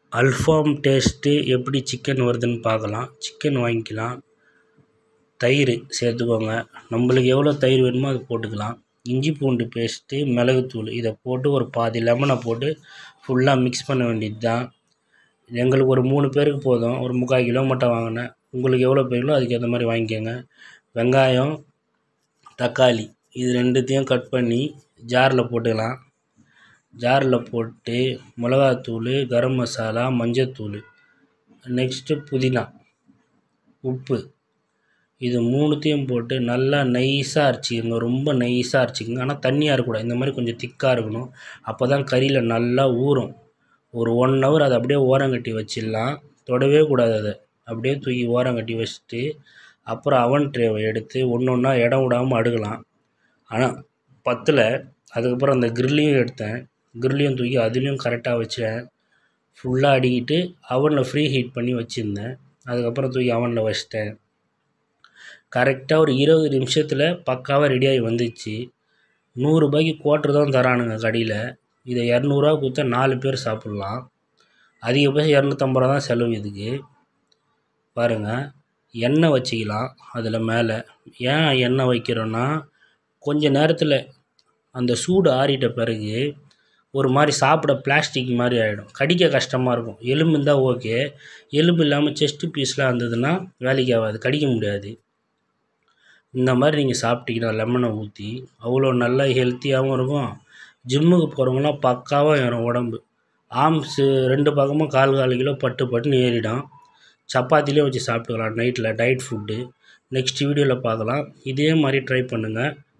Alfaham taste எப்படி chicken வருதுன்னு பார்க்கலாம் சிக்கன் வாங்கிக்கலாம் தயிர் சேர்த்துக்கோங்க நம்மளுக்கு எவ்வளோ தயிர் வேணுமோ அது போட்டுக்கலாம் இஞ்சி பூண்டு பேஸ்ட்டு மிளகுத்தூள் இதை போட்டு ஒரு பாதி லெமனை போட்டு ஃபுல்லாக மிக்ஸ் பண்ண வேண்டியது தான் எங்களுக்கு ஒரு மூணு பேருக்கு போதும் ஒரு முக்கால் கிலோ மட்டும் வாங்கினேன் உங்களுக்கு எவ்வளோ பேருங்களோ அதுக்கேற்ற மாதிரி வாங்கிக்கோங்க வெங்காயம் தக்காளி இது ரெண்டுத்தையும் கட் பண்ணி ஜாரில் போட்டுக்கலாம் ஜாரில் போட்டு மிளகாத்தூள் கரம் மசாலா மஞ்சத்தூள் நெக்ஸ்ட்டு புதினா உப்பு இது மூணுத்தையும் போட்டு நல்லா நைஸாக அரைச்சிக்கங்க ரொம்ப நைஸாக அரைச்சிக்கங்க ஆனால் தண்ணியாக இருக்கக்கூடாது இந்த மாதிரி கொஞ்சம் திக்காக இருக்கணும் அப்போ தான் கறியில் நல்லா ஊறும் ஒரு ஒன் ஹவர் அதை அப்படியே ஓரங்கட்டி வச்சிடலாம் தொடவே கூடாது அதை அப்படியே தூக்கி ஓரங்கட்டி வச்சுட்டு அப்புறம் அவன் ட்ரேவை எடுத்து ஒன்று ஒன்றா இடம் விடாமல் அடுக்கலாம் ஆனால் பத்தில் அதுக்கப்புறம் அந்த கிரில்லையும் எடுத்தேன் கிரில்லையும் தூக்கி அதுலேயும் கரெக்டாக வச்சேன் ஃபுல்லாக அடிக்கிட்டு அவனில் ஃப்ரீ ஹீட் பண்ணி வச்சுருந்தேன் அதுக்கப்புறம் தூக்கி அவனில் வச்சிட்டேன் கரெக்டாக ஒரு இருபது நிமிஷத்தில் பக்காவாக ரெடியாகி வந்துச்சு நூறுரூபாய்க்கு குவாட்ரு தான் தரானுங்க கடையில் இதை இரநூறுவா கொடுத்தா நாலு பேர் சாப்பிட்லாம் அதிகபட்சம் இரநூத்தம்பது ரூபா தான் செலவு இதுக்கு பாருங்கள் எண்ணெய் வச்சுக்கலாம் அதில் மேலே ஏன் எண்ணெய் வைக்கிறோன்னா கொஞ்ச நேரத்தில் அந்த சூடு ஆறிட்ட பிறகு ஒரு மாதிரி சாப்பிட பிளாஸ்டிக் மாதிரி ஆகிடும் கடிக்க கஷ்டமாக இருக்கும் எலும்பு இருந்தால் ஓகே எலும்பு இல்லாமல் செஸ்ட்டு பீஸ்லாம் இருந்ததுன்னா வேலைக்கு ஆகாது கடிக்க முடியாது இந்த மாதிரி நீங்கள் சாப்பிட்டீங்கன்னா லெமனை ஊற்றி அவ்வளோ நல்லா ஹெல்த்தியாகவும் இருக்கும் ஜிம்முக்கு போகிறவங்களாம் பக்காவாக ஏறும் உடம்பு ஆம்ஸு ரெண்டு பக்கமும் கால் கால் கிலோ பட்டு பட்டுன்னு ஏறிடும் சப்பாத்திலே வச்சு சாப்பிட்டுக்கலாம் நைட்டில் டயட் ஃபுட்டு நெக்ஸ்ட் வீடியோவில் பார்க்கலாம் இதே மாதிரி ட்ரை பண்ணுங்கள்